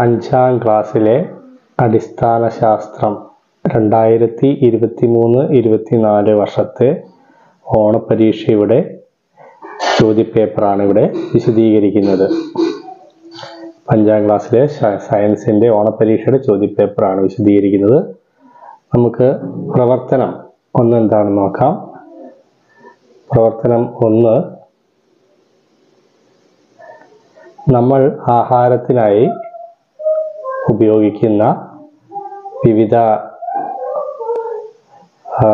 അഞ്ചാം ക്ലാസ്സിലെ അടിസ്ഥാന ശാസ്ത്രം രണ്ടായിരത്തി ഇരുപത്തി മൂന്ന് ഇരുപത്തിനാല് വർഷത്തെ ഓണപ്പരീക്ഷയുടെ ചോദ്യപേപ്പറാണ് ഇവിടെ വിശദീകരിക്കുന്നത് അഞ്ചാം ക്ലാസ്സിലെ സ- സയൻസിൻ്റെ ഓണപ്പരീക്ഷയുടെ ചോദ്യപേപ്പറാണ് വിശദീകരിക്കുന്നത് നമുക്ക് പ്രവർത്തനം ഒന്ന് എന്താണെന്ന് നോക്കാം പ്രവർത്തനം ഒന്ന് നമ്മൾ ആഹാരത്തിനായി ഉപയോഗിക്കുന്ന വിവിധ ആ,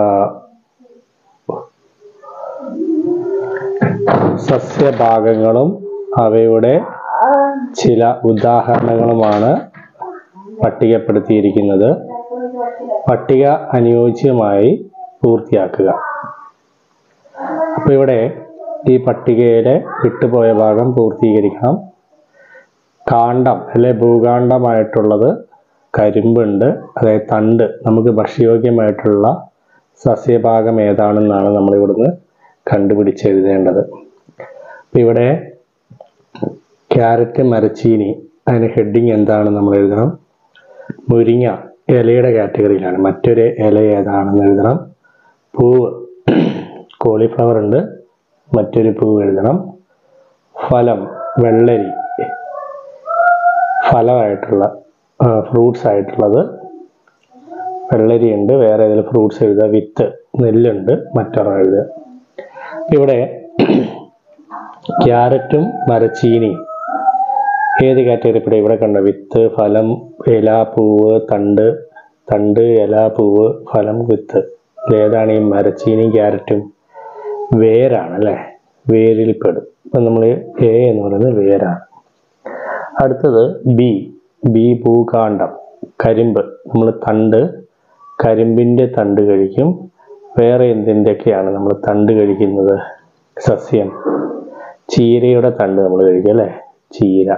സസ്യഭാഗങ്ങളും അവയുടെ ചില ഉദാഹരണങ്ങളുമാണ് പട്ടികപ്പെടുത്തിയിരിക്കുന്നത് പട്ടിക അനുയോജ്യമായി പൂർത്തിയാക്കുക അപ്പോൾ ഇവിടെ ഈ പട്ടികയിലെ വിട്ടുപോയ ഭാഗം പൂർത്തീകരിക്കണം കാണ്ഡം അല്ലെ ഭൂകാണ്ഡമായിട്ടുള്ളത് കരിമ്പുണ്ട് അതായത് തണ്ട് നമുക്ക് ഭക്ഷ്യയോഗ്യമായിട്ടുള്ള സസ്യഭാഗം ഏതാണെന്നാണ് നമ്മൾ ഇവിടുന്ന് കണ്ടുപിടിച്ചെഴുതേണ്ടത് അപ്പം ഇവിടെ ക്യാരറ്റ് മരച്ചീനി അതിന് ഹെഡിങ് എന്താണ് നമ്മൾ എഴുതണം മുരിങ്ങ ഇലയുടെ കാറ്റഗറിയിലാണ് മറ്റൊരു ഇല ഏതാണെന്ന് എഴുതണം പൂവ് കോളിഫ്ലവർ ഉണ്ട് മറ്റൊരു പൂവ് എഴുതണം ഫലം വെള്ളരി ഫലമായിട്ടുള്ള ഫ്രൂട്ട്സ് ആയിട്ടുള്ളത് വെള്ളരി ഉണ്ട് വേറെ ഏതെങ്കിലും ഫ്രൂട്ട്സ് എഴുതുക വിത്ത് നെല്ലുണ്ട് മറ്റൊരെണ്ണം എഴുതുക ഇവിടെ ക്യാരറ്റും മരച്ചീനിയും ഏത് കാറ്റഗറി ഇവിടെ ഇവിടെ കണ്ട വിത്ത് ഫലം ഇല പൂവ് തണ്ട് തണ്ട് ഇല പൂവ് ഫലം വിത്ത് ഏതാണ് ഈ മരച്ചീനിയും ക്യാരറ്റും വേരാണ് അല്ലേ വേരിൽ പെടും ഇപ്പം നമ്മൾ എ എന്ന് പറയുന്നത് വേരാണ് അടുത്തത് ബി ബി ഭൂകാണ്ഡം കരിമ്പ് നമ്മൾ തണ്ട് കരിമ്പിൻ്റെ തണ്ട് കഴിക്കും വേറെ എന്തിൻ്റെയൊക്കെയാണ് നമ്മൾ തണ്ട് കഴിക്കുന്നത് സസ്യം ചീരയുടെ തണ്ട് നമ്മൾ കഴിക്കും അല്ലേ ചീര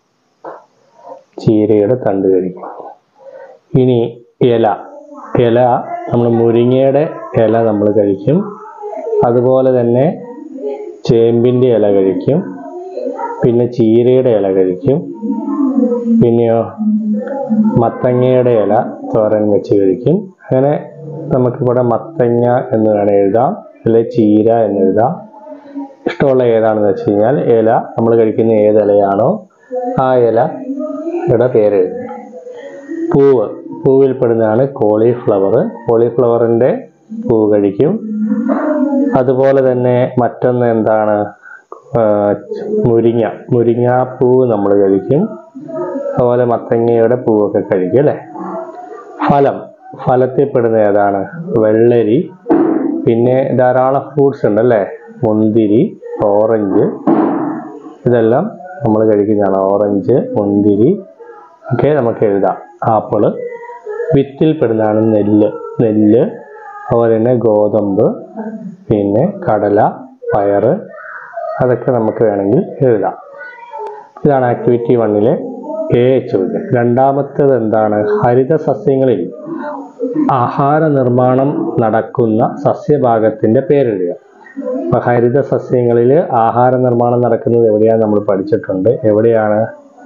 ചീരയുടെ തണ്ട് കഴിക്കും ഇനി ഇല ഇല നമ്മൾ മുരിങ്ങയുടെ ഇല നമ്മൾ കഴിക്കും അതുപോലെ തന്നെ ചേമ്പിൻ്റെ ഇല കഴിക്കും പിന്നെ ചീരയുടെ ഇല കഴിക്കും പിന്നെയോ മത്തങ്ങയുടെ ഇല തോരൻ വെച്ച് കഴിക്കും അങ്ങനെ നമുക്കിവിടെ മത്തങ്ങ എന്ന് വേണം എഴുതാം അല്ലെ ചീര എന്ന് എഴുതാം ഇഷ്ടമുള്ള ഏതാണെന്ന് വെച്ച് കഴിഞ്ഞാൽ ഇല നമ്മൾ കഴിക്കുന്ന ഏത് ഇലയാണോ ആ ഇലയുടെ പേര് എഴുതും പൂവ് പൂവിൽ പെടുന്നതാണ് കോളിഫ്ലവർ കോളിഫ്ലവറിൻ്റെ പൂവ് കഴിക്കും അതുപോലെ തന്നെ മറ്റൊന്ന് എന്താണ് ആ, മുരിങ്ങ മുരിങ്ങാപ്പൂവ് നമ്മൾ കഴിക്കും അതുപോലെ മത്തങ്ങയുടെ പൂവൊക്കെ കഴിക്കും അല്ലേ ഫലം ഫലത്തിൽ പെടുന്ന ഏതാണ് വെള്ളരി പിന്നെ ധാരാളം ഫ്രൂട്ട്സ് ഉണ്ട് അല്ലേ മുന്തിരി ഓറഞ്ച് ഇതെല്ലാം നമ്മൾ കഴിക്കുന്നതാണ് ഓറഞ്ച് മുന്തിരി ഒക്കെ നമുക്ക് എഴുതാം ആപ്പിള് വിത്തിൽ പെടുന്നതാണ് നെല്ല് നെല്ല് അതുപോലെ തന്നെ ഗോതമ്പ് പിന്നെ കടല പയറ് അതൊക്കെ നമുക്ക് വേണമെങ്കിൽ എഴുതാം ഇതാണ് ആക്ടിവിറ്റി വണ്ണിലെ എ ചോദ്യം രണ്ടാമത്തേത് എന്താണ് ഹരിത സസ്യങ്ങളിൽ ആഹാര നിർമ്മാണം നടക്കുന്ന സസ്യഭാഗത്തിന്റെ പേരെഴുതുക അപ്പൊ ഹരിത സസ്യങ്ങളിൽ ആഹാര നിർമ്മാണം നടക്കുന്നത് എവിടെയാണ് നമ്മൾ പഠിച്ചിട്ടുണ്ട് എവിടെയാണ്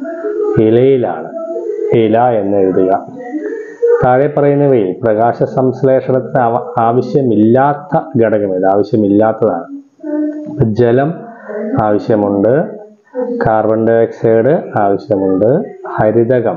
ഇലയിലാണ് ഇല എന്ന് എഴുതുക താഴെ പറയുന്നവയിൽ പ്രകാശ സംശ്ലേഷണത്തിന് ആവ- ആവശ്യമില്ലാത്ത ഘടകം ഇത് ആവശ്യമില്ലാത്തതാണ് ജലം ആവശ്യമുണ്ട് കാർബൺ ഡൈ ഓക്സൈഡ് ആവശ്യമുണ്ട് ഹരിതകം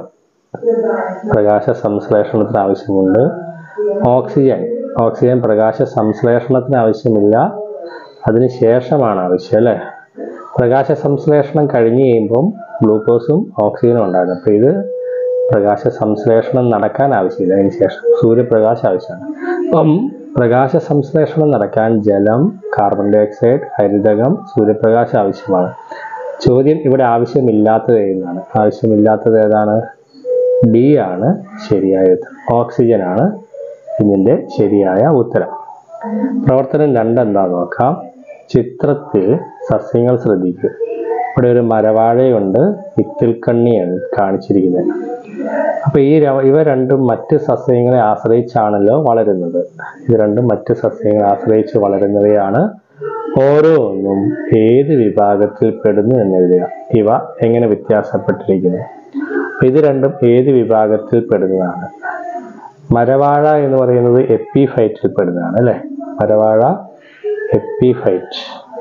പ്രകാശ സംശ്ലേഷണത്തിന് ആവശ്യമുണ്ട് ഓക്സിജൻ ഓക്സിജൻ പ്രകാശ സംശ്ലേഷണത്തിന് ആവശ്യമില്ല അതിന് ശേഷമാണ് ആവശ്യം അല്ലേ പ്രകാശ സംശ്ലേഷണം കഴിഞ്ഞ് കഴിയുമ്പം ഗ്ലൂക്കോസും ഓക്സിജനും ഉണ്ടാകും അപ്പോൾ ഇത് പ്രകാശ സംശ്ലേഷണം നടക്കാൻ ആവശ്യമില്ല അതിന് ശേഷം സൂര്യപ്രകാശം ആവശ്യമാണ് അപ്പം പ്രകാശ സംശ്ലേഷണം നടക്കാൻ ജലം കാർബൺ ഡൈ ഓക്സൈഡ് ഹരിതകം സൂര്യപ്രകാശം ആവശ്യമാണ് ചോദ്യം ഇവിടെ ആവശ്യമില്ലാത്തത് ഏതാണ് ആവശ്യമില്ലാത്തത് ഏതാണ് ഡി ആണ് ശരിയായ ഉത്തരം ഓക്സിജൻ ആണ് ഇതിൻ്റെ ശരിയായ ഉത്തരം പ്രവർത്തനം രണ്ട് എന്താ നോക്കാം ചിത്രത്തിൽ സസ്യങ്ങൾ ശ്രദ്ധിക്കുക ഇവിടെ ഒരു മരവാഴയുണ്ട് വിത്തിൽക്കണ്ണിയാണ് കാണിച്ചിരിക്കുന്നത് അപ്പൊ ഈ ര- ഇവ രണ്ടും മറ്റ് സസ്യങ്ങളെ ആശ്രയിച്ചാണല്ലോ വളരുന്നത് ഇത് രണ്ടും മറ്റ് സസ്യങ്ങളെ ആശ്രയിച്ച് വളരുന്നവയാണ് ഓരോന്നും ഏത് വിഭാഗത്തിൽ പെടുന്നു എന്നെഴുതുക ഇവ എങ്ങനെ വ്യത്യാസപ്പെട്ടിരിക്കുന്നു അപ്പൊ ഇത് രണ്ടും ഏത് വിഭാഗത്തിൽ പെടുന്നതാണ് മരവാഴ എന്ന് പറയുന്നത് എപ്പിഫൈറ്റിൽ പെടുന്നതാണ് അല്ലെ മരവാഴ എപ്പിഫൈറ്റ്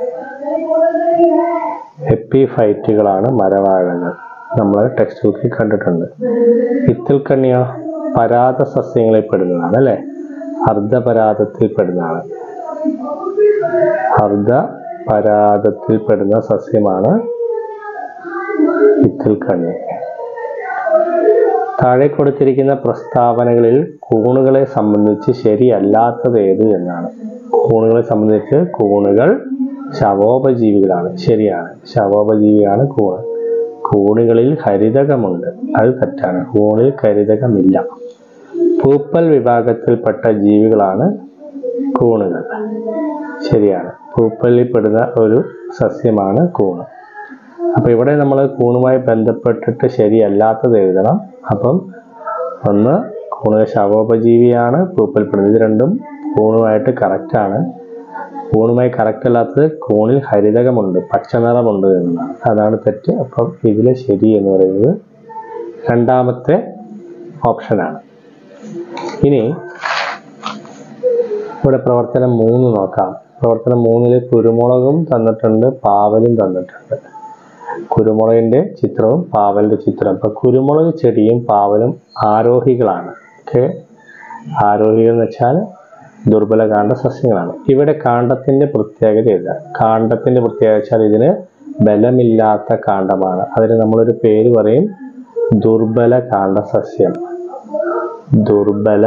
എപ്പിഫൈറ്റുകളാണ് മരവാഴകൾ നമ്മൾ ടെക്സ്റ്റ് ബുക്കിൽ കണ്ടിട്ടുണ്ട് ഇത്തിൽക്കണ്ണിയോ പരാത സസ്യങ്ങളിൽ പെടുന്നതാണ് അല്ലെ അർദ്ധപരാതത്തിൽ പെടുന്നതാണ് അർദ്ധ പരാതത്തിൽ പെടുന്ന സസ്യമാണ് ഇത്തിൽക്കണ്ണി താഴെ കൊടുത്തിരിക്കുന്ന പ്രസ്താവനകളിൽ കൂണുകളെ സംബന്ധിച്ച് ശരിയല്ലാത്തത് ഏത് എന്നാണ് കൂണുകളെ സംബന്ധിച്ച് കൂണുകൾ ശവോപജീവികളാണ് ശരിയാണ് ശവോപജീവിയാണ് കൂണ് കൂണുകളിൽ ഹരിതകമുണ്ട് അത് തെറ്റാണ് കൂണിൽ ഹരിതകമില്ല പൂപ്പൽ വിഭാഗത്തിൽപ്പെട്ട ജീവികളാണ് കൂണുകൾ ശരിയാണ് പൂപ്പലിൽ പെടുന്ന ഒരു സസ്യമാണ് കൂണ് അപ്പൊ ഇവിടെ നമ്മൾ കൂണുമായി ബന്ധപ്പെട്ടിട്ട് ശരിയല്ലാത്തത് എഴുതണം അപ്പം ഒന്ന് കൂണ് ശവോപജീവിയാണ് പൂപ്പൽപ്പെടുന്നത് ഇത് രണ്ടും കൂണുമായിട്ട് correct ആണ് കൂണുമായി കറക്റ്റ് അല്ലാത്തത് കൂണിൽ ഹരിതകമുണ്ട് പച്ച നിറമുണ്ട് എന്നതാണ് അതാണ് തെറ്റ് അപ്പം ഇതിൽ ശരി എന്ന് പറയുന്നത് രണ്ടാമത്തെ ഓപ്ഷനാണ് ഇനി ഇവിടെ പ്രവർത്തനം മൂന്ന് നോക്കാം പ്രവർത്തനം മൂന്നില് കുരുമുളകും തന്നിട്ടുണ്ട് പാവലും തന്നിട്ടുണ്ട് കുരുമുളകിന്റെ ചിത്രവും പാവലിന്റെ ചിത്രവും അപ്പൊ കുരുമുളക് ചെടിയും പാവലും ആരോഹികളാണ് ഓക്കെ ആരോഹികൾ എന്ന് വെച്ചാൽ ദുർബല കാണ്ഡ സസ്യങ്ങളാണ് ഇവിടെ കാണ്ഡത്തിന്റെ പ്രത്യേകത ഇല്ല കാണ്ഡത്തിന്റെ പ്രത്യേകത വെച്ചാൽ ഇതിന് ബലമില്ലാത്ത കാണ്ഡമാണ് അതിന് നമ്മളൊരു പേര് പറയും ദുർബല കാണ്ഡ സസ്യം ദുർബല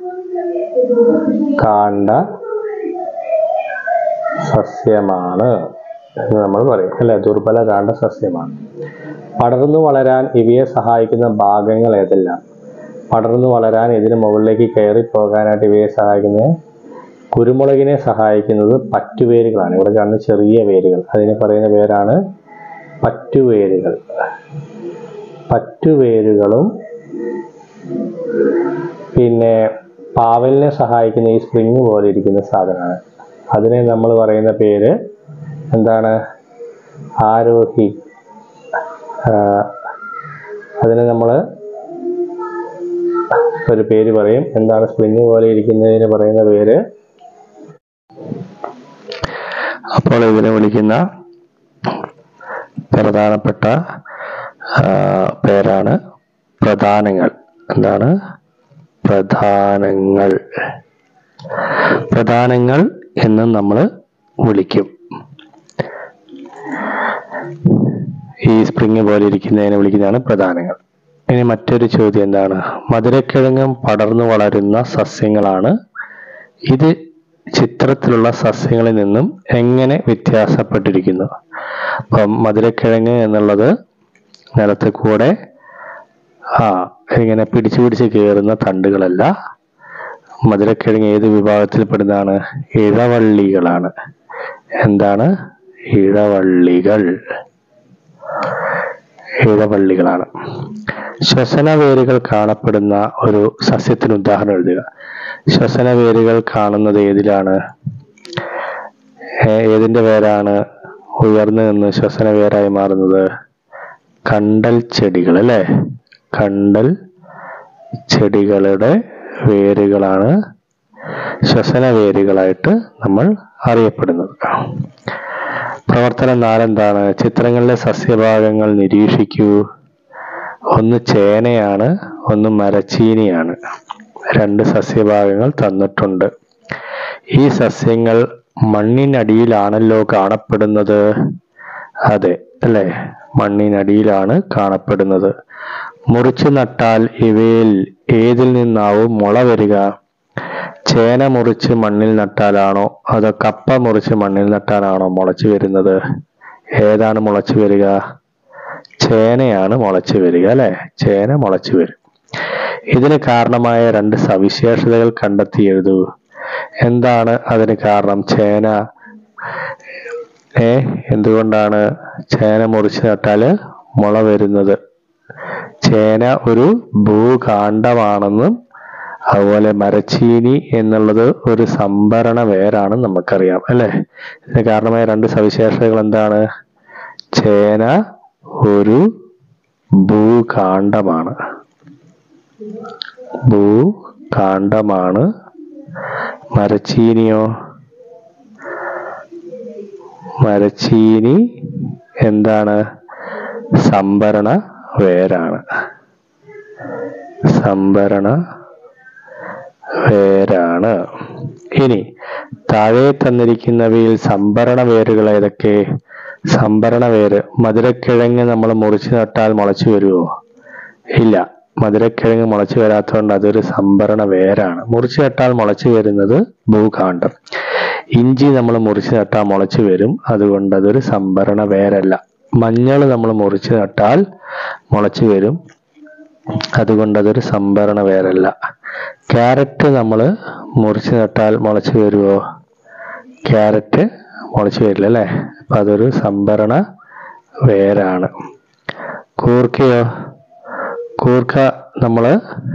കാണ്ഡ സസ്യമാണ് എന്ന് നമ്മൾ പറയും അല്ലെ ദുർബല കാണ്ഡ സസ്യമാണ് പടർന്നു വളരാൻ ഇവയെ സഹായിക്കുന്ന ഭാഗങ്ങൾ ഏതെല്ലാം പടർന്നു വളരാൻ ഇതിന് മുകളിലേക്ക് കയറി പോകാനായിട്ട് ഇവയെ സഹായിക്കുന്നത് കുരുമുളകിനെ സഹായിക്കുന്നത് പറ്റുവേരുകളാണ് ഇവിടെ കാണുന്ന ചെറിയ വേരുകൾ അതിന് പറയുന്ന പേരാണ് പറ്റുവേരുകൾ പറ്റുവേരുകളും പിന്നെ പാവലിനെ സഹായിക്കുന്ന ഈ സ്പ്രിങ് പോലെ ഇരിക്കുന്ന സാധനമാണ് അതിനെ നമ്മൾ പറയുന്ന പേര് എന്താണ് ആരോഹി ആ, അതിനെ നമ്മൾ ഒരു പേര് പറയും എന്താണ് സ്പ്രിങ് പോലെ ഇരിക്കുന്നതിന് പറയുന്ന പേര് അപ്പോൾ ഇതിനെ വിളിക്കുന്ന പ്രധാനപ്പെട്ട ആ, പേരാണ് പ്രധാനങ്ങൾ എന്താണ് പ്രധാനങ്ങൾ പ്രധാനങ്ങൾ എന്ന് നമ്മൾ വിളിക്കും ഈ സ്പ്രിങ് പോലെ ഇരിക്കുന്നതിനെ വിളിക്കുന്നതാണ് പ്രധാനങ്ങൾ ഇനി മറ്റൊരു ചോദ്യം എന്താണ് മധുരക്കിഴങ്ങും പടർന്നു വളരുന്ന സസ്യങ്ങളാണ് ഇത് ചിത്രത്തിലുള്ള സസ്യങ്ങളിൽ നിന്നും എങ്ങനെ വ്യത്യാസപ്പെട്ടിരിക്കുന്നു അപ്പം മധുരക്കിഴങ്ങ് എന്നുള്ളത് നിലത്ത് കൂടെ ആ ഇങ്ങനെ പിടിച്ചു പിടിച്ച് കയറുന്ന തണ്ടുകളല്ല മധുരക്കിഴങ്ങ് ഏത് വിഭാഗത്തിൽപ്പെടുന്നതാണ് ഇഴവള്ളികളാണ് എന്താണ് ഇഴവള്ളികൾ ഇഴവള്ളികളാണ് ശ്വസന വേരുകൾ കാണപ്പെടുന്ന ഒരു സസ്യത്തിന് ഉദാഹരണം എഴുതുക ശ്വസന വേരുകൾ കാണുന്നത് ഏതിലാണ് ഏ- ഏതിന്റെ വേരാണ് ഉയർന്നു നിന്ന് ശ്വസന വേരായി മാറുന്നത് കണ്ടൽ ചെടികൾ അല്ലേ കണ്ടൽ ചെടികളുടെ വേരുകളാണ് ശ്വസന വേരുകളായിട്ട് നമ്മൾ അറിയപ്പെടുന്നത് പ്രവർത്തനം നാലെന്താണ് ചിത്രങ്ങളിലെ സസ്യഭാഗങ്ങൾ നിരീക്ഷിക്കൂ ഒന്ന് ചേനയാണ് ഒന്ന് മരച്ചീനിയാണ് രണ്ട് സസ്യഭാഗങ്ങൾ തന്നിട്ടുണ്ട് ഈ സസ്യങ്ങൾ മണ്ണിനടിയിലാണല്ലോ കാണപ്പെടുന്നത് അതെ അല്ലേ മണ്ണിനടിയിലാണ് കാണപ്പെടുന്നത് മുറിച്ചു നട്ടാൽ ഇവയിൽ ഏതിൽ നിന്നാവും മുള വരിക ചേന മുറിച്ച് മണ്ണിൽ നട്ടാലാണോ അതോ കപ്പ മുറിച്ച് മണ്ണിൽ നട്ടാലാണോ മുളച്ചു വരുന്നത് ഏതാണ് മുളച്ചു വരിക ചേനയാണ് മുളച്ചു വരിക അല്ലെ ചേന മുളച്ചു വരും ഇതിന് കാരണമായ രണ്ട് സവിശേഷതകൾ കണ്ടെത്തി എഴുതൂ എന്താണ് അതിന് കാരണം ചേന ഏ എന്തുകൊണ്ടാണ് ചേന മുറിച്ച് നട്ടാല് മുള വരുന്നത് ചേന ഒരു ഭൂകാണ്ഡമാണെന്നും അതുപോലെ മരച്ചീനി എന്നുള്ളത് ഒരു സംഭരണ വേരാണെന്ന് നമുക്കറിയാം അല്ലെ ഇതിന് കാരണമായ രണ്ട് സവിശേഷതകൾ എന്താണ് ചേന ഒരു ഭൂകാണ്ഡമാണ് ഭൂകാണ്ഡമാണ് മരച്ചീനിയോ മരച്ചീനി എന്താണ് സംഭരണ വേരാണ് സംഭരണ വേരാണ് ഇനി താഴെ തന്നിരിക്കുന്നവയിൽ സംഭരണ വേരുകൾ ഏതൊക്കെ സംഭരണ വേര് മധുരക്കിഴങ്ങ് നമ്മൾ മുറിച്ച് നട്ടാൽ മുളച്ചു വരുമോ ഇല്ല മധുരക്കിഴങ്ങ് മുളച്ചു വരാത്തതുകൊണ്ട് അതൊരു സംഭരണ വേരാണ് മുറിച്ച് നട്ടാൽ മുളച്ചു വരുന്നത് ഭൂകാണ്ഡം ഇഞ്ചി നമ്മൾ മുറിച്ച് നട്ടാൽ മുളച്ചു വരും അതുകൊണ്ട് അതൊരു സംഭരണ വേരല്ല മഞ്ഞൾ നമ്മൾ മുറിച്ച് നട്ടാൽ മുളച്ചു വരും അതുകൊണ്ട് അതൊരു സംഭരണ വേരല്ല ക്യാരറ്റ് നമ്മൾ മുറിച്ച് നട്ടാൽ മുളച്ചു വരുമോ ക്യാരറ്റ് മുളച്ചു വരില്ല അല്ലേ അപ്പം അതൊരു സംഭരണ വേരാണ് കൂർക്കയോ കൂർക്ക നമ്മൾ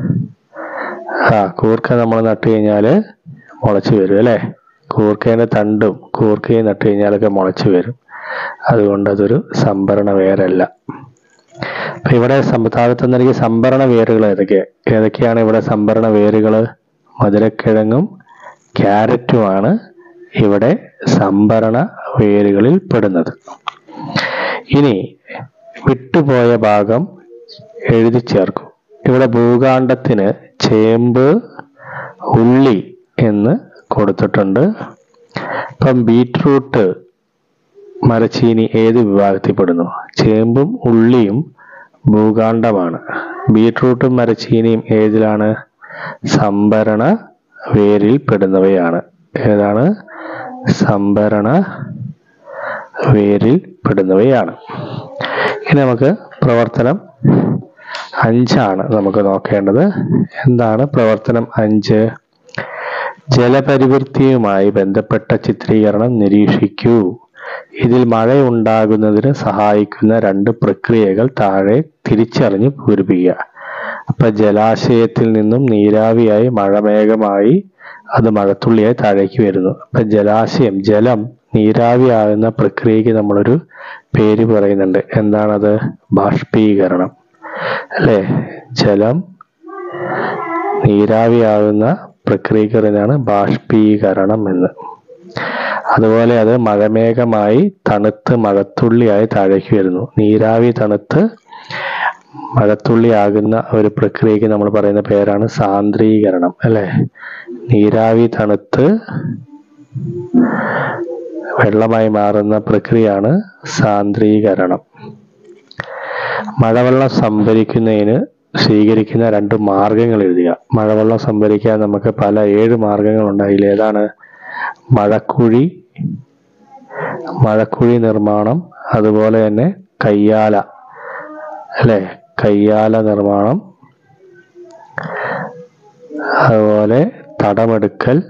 ആ കൂർക്ക നമ്മൾ നട്ട് കഴിഞ്ഞാൽ മുളച്ചു വരും അല്ലേ കൂർക്കേൻ്റെ തണ്ടും കൂർക്കയും നട്ട് കഴിഞ്ഞാലൊക്കെ മുളച്ചു വരും അതുകൊണ്ട് അതൊരു സംഭരണ വേരല്ല അപ്പൊ ഇവിടെ സം- താഴെ തന്നിരിക്കുന്ന സംഭരണ വേരുകൾ ഏതൊക്കെ ഏതൊക്കെയാണ് ഇവിടെ സംഭരണ വേരുകൾ മധുരക്കിഴങ്ങും ക്യാരറ്റുമാണ് ഇവിടെ സംഭരണ വേരുകളിൽ പെടുന്നത് ഇനി വിട്ടുപോയ ഭാഗം എഴുതി ചേർക്കും ഇവിടെ ഭൂകാണ്ഡത്തിന് ചേമ്പ് ഉള്ളി എന്ന് കൊടുത്തിട്ടുണ്ട് ഇപ്പം ബീറ്റ്റൂട്ട് മരച്ചീനി ഏത് വിഭാഗത്തിൽപ്പെടുന്നു ചേമ്പും ഉള്ളിയും ഭൂകാണ്ഡമാണ് ബീറ്റ്റൂട്ടും മരച്ചീനിയും ഏതിലാണ് സംഭരണ വേരിൽ പെടുന്നവയാണ് ഏതാണ് സംഭരണ വേരിൽ പെടുന്നവയാണ് ഇനി നമുക്ക് പ്രവർത്തനം അഞ്ചാണ് നമുക്ക് നോക്കേണ്ടത് എന്താണ് പ്രവർത്തനം അഞ്ച് ജലപരിവൃത്തിയുമായി ബന്ധപ്പെട്ട ചിത്രീകരണം നിരീക്ഷിക്കൂ ഇതിൽ മഴ ഉണ്ടാകുന്നതിന് സഹായിക്കുന്ന രണ്ട് പ്രക്രിയകൾ താഴെ തിരിച്ചറിഞ്ഞ് പൂരിപ്പിക്കുക അപ്പൊ ജലാശയത്തിൽ നിന്നും നീരാവിയായി മഴമേഘമായി അത് മഴത്തുള്ളിയായി താഴേക്ക് വരുന്നു അപ്പൊ ജലാശയം ജലം നീരാവിയാകുന്ന പ്രക്രിയക്ക് നമ്മളൊരു പേര് പറയുന്നുണ്ട് എന്താണത് ബാഷ്പീകരണം അല്ലേ ജലം നീരാവിയാകുന്ന പ്രക്രിയക്ക് പറയുന്നതാണ് ബാഷ്പീകരണം എന്ന് അതുപോലെ അത് മഴമേഘമായി തണുത്ത് മഴത്തുള്ളിയായി താഴേക്ക് വരുന്നു നീരാവി തണുത്ത് മഴത്തുള്ളി ആകുന്ന ഒരു പ്രക്രിയക്ക് നമ്മൾ പറയുന്ന പേരാണ് സാന്ദ്രീകരണം അല്ലെ നീരാവി തണുത്ത് വെള്ളമായി മാറുന്ന പ്രക്രിയയാണ് സാന്ദ്രീകരണം മഴവെള്ളം സംഭരിക്കുന്നതിന് സ്വീകരിക്കുന്ന രണ്ട് മാർഗങ്ങൾ എഴുതുക മഴവെള്ളം സംഭരിക്കാൻ നമുക്ക് പല ഏഴ് മാർഗങ്ങളുണ്ട് അതിൽ ഏതാണ് മഴക്കുഴി മഴക്കുഴി നിർമ്മാണം അതുപോലെ തന്നെ കയ്യാല അല്ലെ കയ്യാല നിർമ്മാണം അതുപോലെ തടമെടുക്കൽ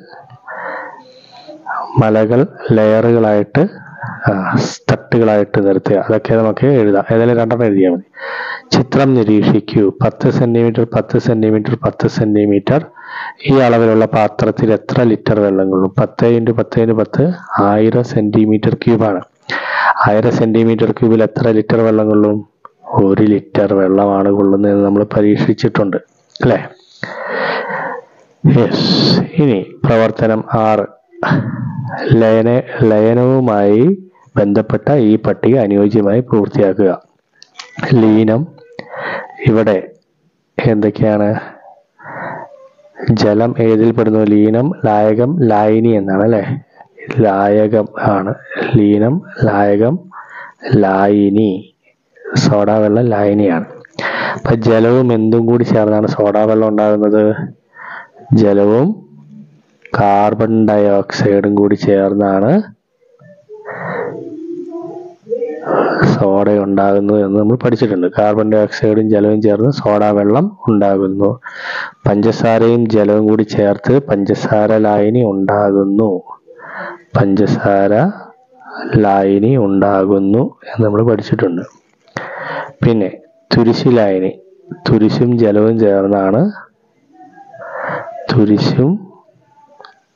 മലകൾ ലെയറുകളായിട്ട് ആ, തട്ടുകളായിട്ട് നിർത്തുക അതൊക്കെ നമുക്ക് എഴുതാം ഏതായാലും രണ്ടെണ്ണം എഴുതിയാൽ മതി ചിത്രം നിരീക്ഷിക്കൂ പത്ത് സെന്റിമീറ്റർ പത്ത് സെന്റിമീറ്റർ പത്ത് സെന്റിമീറ്റർ ഈ അളവിലുള്ള പാത്രത്തിൽ എത്ര ലിറ്റർ വെള്ളം കൊള്ളും പത്ത് ഇൻറ്റു പത്ത് ഇൻറ്റു പത്ത് ആയിരം സെന്റിമീറ്റർ ക്യൂബാണ് ആയിരം സെന്റിമീറ്റർ ക്യൂബിൽ എത്ര ലിറ്റർ വെള്ളം കൊള്ളും ഒരു ലിറ്റർ വെള്ളമാണ് കൊള്ളുന്നതെന്ന് നമ്മൾ പരീക്ഷിച്ചിട്ടുണ്ട് അല്ലേ യെസ് ഇനി പ്രവർത്തനം ആറ് ലയന ലയനവുമായി ബന്ധപ്പെട്ട ഈ പട്ടിക അനുയോജ്യമായി പൂർത്തിയാക്കുക ലീനം ഇവിടെ എന്തൊക്കെയാണ് ജലം ഏതിൽ പെടുന്നു ലീനം ലായകം ലായനി എന്നാണ് അല്ലെ ലായകം ആണ് ലീനം ലായകം ലായിനി സോഡ വെള്ളം ലായനിയാണ് അപ്പൊ ജലവും എന്തും കൂടി ചേർന്നാണ് സോഡ വെള്ളം ഉണ്ടാകുന്നത് ജലവും കാർബൺ ഡൈ ഓക്സൈഡും കൂടി ചേർന്നാണ് സോഡ ഉണ്ടാകുന്നത് എന്ന് നമ്മൾ പഠിച്ചിട്ടുണ്ട് കാർബൺ ഡൈ ഓക്സൈഡും ജലവും ചേർന്ന് സോഡ വെള്ളം ഉണ്ടാകുന്നു പഞ്ചസാരയും ജലവും കൂടി ചേർത്ത് പഞ്ചസാര ലായനി ഉണ്ടാകുന്നു പഞ്ചസാര ലായനി ഉണ്ടാകുന്നു എന്ന് നമ്മൾ പഠിച്ചിട്ടുണ്ട് പിന്നെ തുരിശ് ലായനി തുരിശും ജലവും ചേർന്നാണ് തുരിശും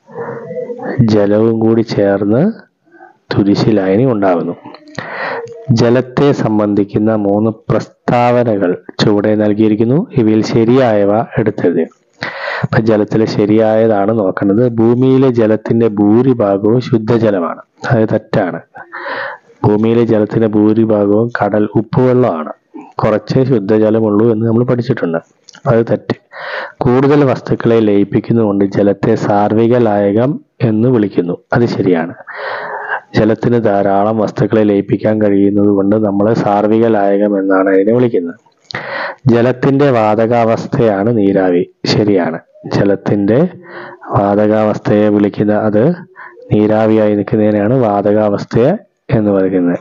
ജലവും കൂടി ചേർന്ന് തുരിശ് ലായനി ഉണ്ടാകുന്നു ജലത്തെ സംബന്ധിക്കുന്ന മൂന്ന് പ്രസ്താവനകൾ ചുവടെ നൽകിയിരിക്കുന്നു ഇവയിൽ ശരിയായവ എടുത്തെഴുതുക അപ്പൊ ജലത്തിലെ ശരിയായതാണ് നോക്കേണ്ടത് ഭൂമിയിലെ ജലത്തിന്റെ ഭൂരിഭാഗവും ശുദ്ധജലമാണ് അത് തെറ്റാണ് ഭൂമിയിലെ ജലത്തിന്റെ ഭൂരിഭാഗവും കടൽ ഉപ്പുവെള്ളമാണ് കുറച്ചേ ശുദ്ധജലമുള്ളൂ എന്ന് നമ്മൾ പഠിച്ചിട്ടുണ്ട് അത് തെറ്റ് കൂടുതൽ വസ്തുക്കളെ ലയിപ്പിക്കുന്നതുകൊണ്ട് ജലത്തെ സാർവിക ലായകം എന്ന് വിളിക്കുന്നു അത് ശരിയാണ് ജലത്തിന് ധാരാളം വസ്തുക്കളെ ലയിപ്പിക്കാൻ കഴിയുന്നത് കൊണ്ട് നമ്മൾ സാർവിക ലായകം എന്നാണ് അതിനെ വിളിക്കുന്നത് ജലത്തിന്റെ വാതകാവസ്ഥയാണ് നീരാവി ശരിയാണ് ജലത്തിന്റെ വാതകാവസ്ഥയെ വിളിക്കുന്ന അത് നീരാവിയായി നിൽക്കുന്നതിനാണ് വാതകാവസ്ഥ എന്ന് പറയുന്നത്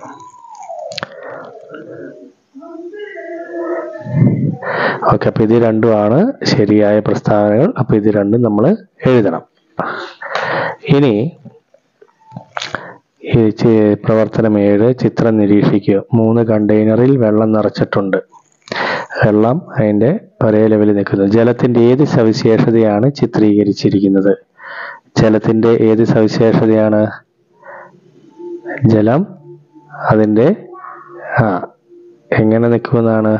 ഓക്കെ അപ്പൊ ഇത് രണ്ടുമാണ് ശരിയായ പ്രസ്താവനകൾ അപ്പൊ ഇത് രണ്ടും നമ്മൾ എഴുതണം ഇനി ഈ ചി- പ്രവർത്തനം ഏഴ് ചിത്രം നിരീക്ഷിക്കുക മൂന്ന് കണ്ടെയ്നറിൽ വെള്ളം നിറച്ചിട്ടുണ്ട് വെള്ളം അതിന്റെ ഒരേ ലെവലിൽ നിൽക്കുന്നു ജലത്തിന്റെ ഏത് സവിശേഷതയാണ് ചിത്രീകരിച്ചിരിക്കുന്നത് ജലത്തിന്റെ ഏത് സവിശേഷതയാണ് ജലം അതിന്റെ ആ എങ്ങനെ നിൽക്കുമെന്നാണ്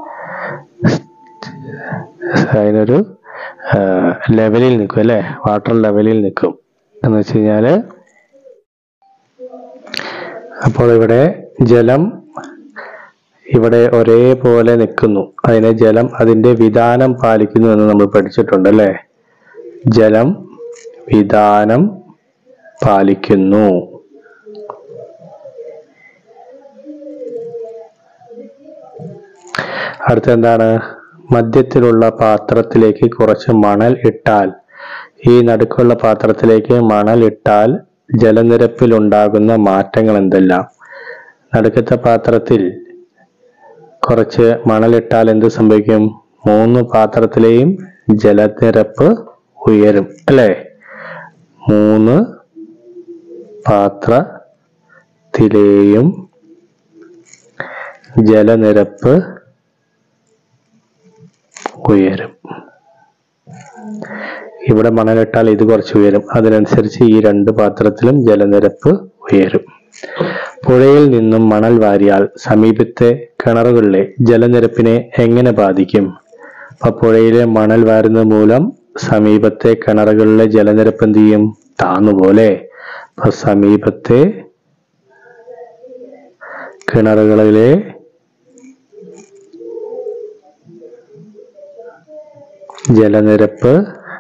അതിനൊരു ലെവലിൽ നിൽക്കും അല്ലേ വാട്ടർ ലെവലിൽ നിൽക്കും എന്ന് വെച്ച് കഴിഞ്ഞാല് അപ്പോൾ ഇവിടെ ജലം ഇവിടെ ഒരേപോലെ നിൽക്കുന്നു അതിനെ ജലം അതിന്റെ വിധാനം പാലിക്കുന്നു എന്ന് നമ്മൾ പഠിച്ചിട്ടുണ്ട് അല്ലേ ജലം വിധാനം പാലിക്കുന്നു അടുത്ത എന്താണ് മധ്യത്തിലുള്ള പാത്രത്തിലേക്ക് കുറച്ച് മണൽ ഇട്ടാൽ ഈ നടുക്കുള്ള പാത്രത്തിലേക്ക് മണൽ ഇട്ടാൽ ജലനിരപ്പിൽ ഉണ്ടാകുന്ന മാറ്റങ്ങൾ എന്തെല്ലാം നടുക്കത്തെ പാത്രത്തിൽ കുറച്ച് മണലിട്ടാൽ എന്ത് സംഭവിക്കും മൂന്ന് പാത്രത്തിലെയും ജലനിരപ്പ് ഉയരും അല്ലേ മൂന്ന് പാത്രത്തിലെയും ജലനിരപ്പ് ഉയരും ഇവിടെ മണലിട്ടാൽ ഇത് കുറച്ച് ഉയരും അതിനനുസരിച്ച് ഈ രണ്ട് പാത്രത്തിലും ജലനിരപ്പ് ഉയരും പുഴയിൽ നിന്നും മണൽ വാരിയാൽ സമീപത്തെ കിണറുകളിലെ ജലനിരപ്പിനെ എങ്ങനെ ബാധിക്കും അപ്പൊ പുഴയിലെ മണൽ വാരുന്നത് മൂലം സമീപത്തെ കിണറുകളിലെ ജലനിരപ്പ് എന്ത് ചെയ്യും താന്നുപോലെ അപ്പൊ സമീപത്തെ കിണറുകളിലെ ജലനിരപ്പ്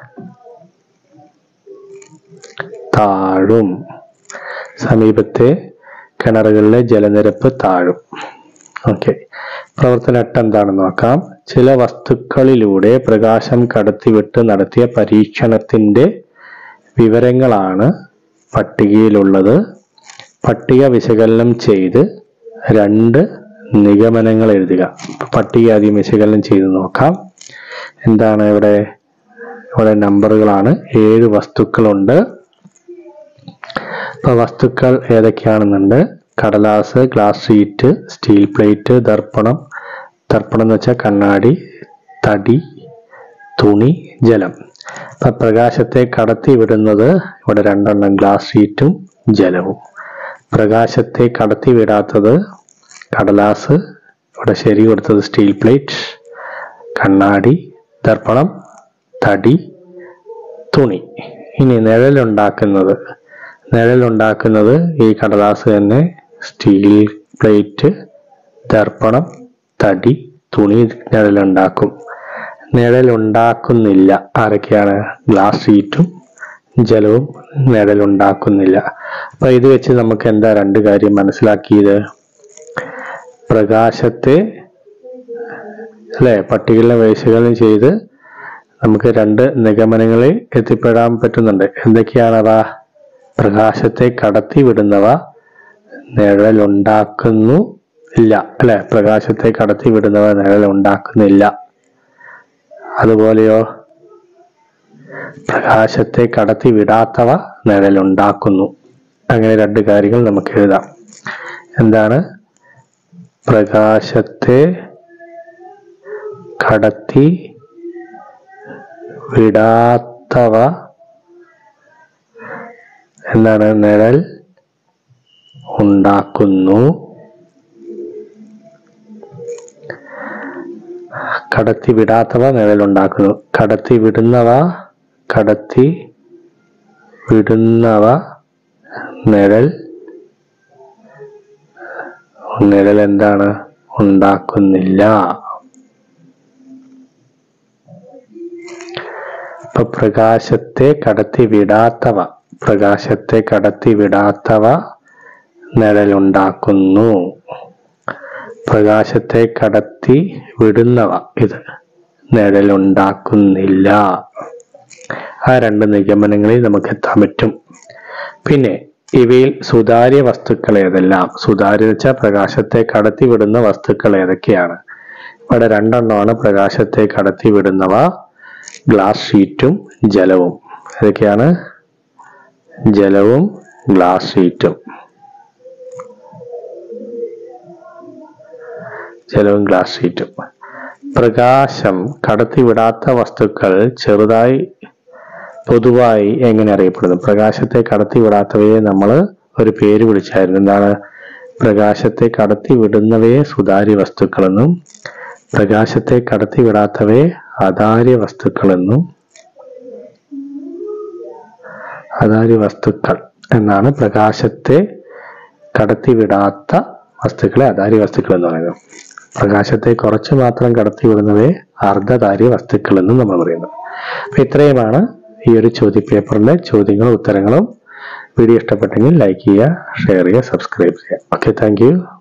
താഴും സമീപത്തെ കിണറുകളിലെ ജലനിരപ്പ് താഴും ഓക്കെ പ്രവർത്തന എട്ട് എന്താണെന്ന് നോക്കാം ചില വസ്തുക്കളിലൂടെ പ്രകാശം കടത്തിവിട്ട് നടത്തിയ പരീക്ഷണത്തിന്റെ വിവരങ്ങളാണ് പട്ടികയിലുള്ളത് പട്ടിക വിശകലനം ചെയ്ത് രണ്ട് നിഗമനങ്ങൾ എഴുതുക പട്ടിക ആദ്യം വിശകലനം ചെയ്ത് നോക്കാം എന്താണ് ഇവിടെ ഇവിടെ നമ്പറുകളാണ് ഏഴ് വസ്തുക്കളുണ്ട് ഇപ്പൊ വസ്തുക്കൾ ഏതൊക്കെയാണെന്നുണ്ട് കടലാസ് ഗ്ലാസ് ഷീറ്റ് സ്റ്റീൽ പ്ലേറ്റ് ദർപ്പണം ദർപ്പണം എന്ന് വെച്ചാൽ കണ്ണാടി തടി തുണി ജലം അപ്പൊ പ്രകാശത്തെ കടത്തി വിടുന്നത് ഇവിടെ രണ്ടെണ്ണം ഗ്ലാസ് ഷീറ്റും ജലവും പ്രകാശത്തെ കടത്തി വിടാത്തത് കടലാസ് ഇവിടെ ശരി കൊടുത്തത് സ്റ്റീൽ പ്ലേറ്റ് കണ്ണാടി ദർപ്പണം തടി തുണി ഇനി നിഴലുണ്ടാക്കുന്നത് നിഴലുണ്ടാക്കുന്നത് ഈ കടലാസ് തന്നെ സ്റ്റീൽ പ്ലേറ്റ് ദർപ്പണം തടി തുണി നിഴലുണ്ടാക്കും നിഴലുണ്ടാക്കുന്നില്ല ആരൊക്കെയാണ് ഗ്ലാസ് ഷീറ്റും ജലവും നിഴലുണ്ടാക്കുന്നില്ല അപ്പൊ ഇത് വെച്ച് നമുക്ക് എന്താ രണ്ട് കാര്യം മനസ്സിലാക്കിയത് പ്രകാശത്തെ അല്ലെ പട്ടികയിലെ വിശകലനം ചെയ്ത് നമുക്ക് രണ്ട് നിഗമനങ്ങളിൽ എത്തിപ്പെടാൻ പറ്റുന്നുണ്ട് എന്തൊക്കെയാണവ പ്രകാശത്തെ കടത്തി വിടുന്നവ നിഴലുണ്ടാക്കുന്നു ഇല്ല അല്ലെ പ്രകാശത്തെ കടത്തി വിടുന്നവ നിഴലുണ്ടാക്കുന്നില്ല അതുപോലെയോ പ്രകാശത്തെ കടത്തി വിടാത്തവ നിഴലുണ്ടാക്കുന്നു അങ്ങനെ രണ്ട് കാര്യങ്ങൾ നമുക്ക് എഴുതാം എന്താണ് പ്രകാശത്തെ കടത്തി വിടാത്തവ എന്താണ് നിഴൽ ഉണ്ടാക്കുന്നു കടത്തി വിടാത്തവ നിഴലുണ്ടാക്കുന്നു കടത്തി വിടുന്നവ കടത്തി വിടുന്നവ നിഴൽ നിഴൽ എന്താണ് ഉണ്ടാക്കുന്നില്ല ഇപ്പൊ പ്രകാശത്തെ കടത്തി വിടാത്തവ പ്രകാശത്തെ കടത്തി വിടാത്തവ നിഴലുണ്ടാക്കുന്നു പ്രകാശത്തെ കടത്തി വിടുന്നവ ഇത് നിഴലുണ്ടാക്കുന്നില്ല ആ രണ്ട് നിഗമനങ്ങളിൽ നമുക്ക് എത്താൻ പറ്റും പിന്നെ ഇവയിൽ സുതാര്യ വസ്തുക്കൾ ഏതെല്ലാം സുതാര്യ എന്ന് വെച്ചാൽ പ്രകാശത്തെ കടത്തി വിടുന്ന വസ്തുക്കൾ ഏതൊക്കെയാണ് ഇവിടെ രണ്ടെണ്ണമാണ് പ്രകാശത്തെ കടത്തി വിടുന്നവ ഗ്ലാസ് ഷീറ്റും ജലവും ഏതൊക്കെയാണ് ജലവും ഗ്ലാസ് ഷീറ്റും ജലവും ഗ്ലാസ് ഷീറ്റും പ്രകാശം കടത്തിവിടാത്ത വസ്തുക്കൾ ചെറുതായി പൊതുവായി എങ്ങനെ അറിയപ്പെടുന്നു പ്രകാശത്തെ കടത്തിവിടാത്തവയെ നമ്മൾ ഒരു പേര് വിളിച്ചായിരുന്നു എന്താണ് പ്രകാശത്തെ കടത്തിവിടുന്നവയെ സുതാര്യ വസ്തുക്കളെന്നും പ്രകാശത്തെ കടത്തിവിടാത്തവയെ അതാര്യ വസ്തുക്കളെന്നും അതാര്യ വസ്തുക്കൾ എന്നാണ് പ്രകാശത്തെ കടത്തിവിടാത്ത വസ്തുക്കളെ അതാര്യ വസ്തുക്കൾ എന്ന് പറയുന്നത് പ്രകാശത്തെ കുറച്ച് മാത്രം കടത്തിവിടുന്നവയെ അർദ്ധധാര്യ വസ്തുക്കൾ എന്നും നമ്മൾ പറയുന്നു അപ്പൊ ഇത്രയുമാണ് ഈ ഒരു ചോദ്യപേപ്പറിലെ ചോദ്യങ്ങളും ഉത്തരങ്ങളും വീഡിയോ ഇഷ്ടപ്പെട്ടെങ്കിൽ ലൈക്ക് ചെയ്യുക ഷെയർ ചെയ്യുക സബ്സ്ക്രൈബ് ചെയ്യുക ഓക്കെ താങ്ക് യു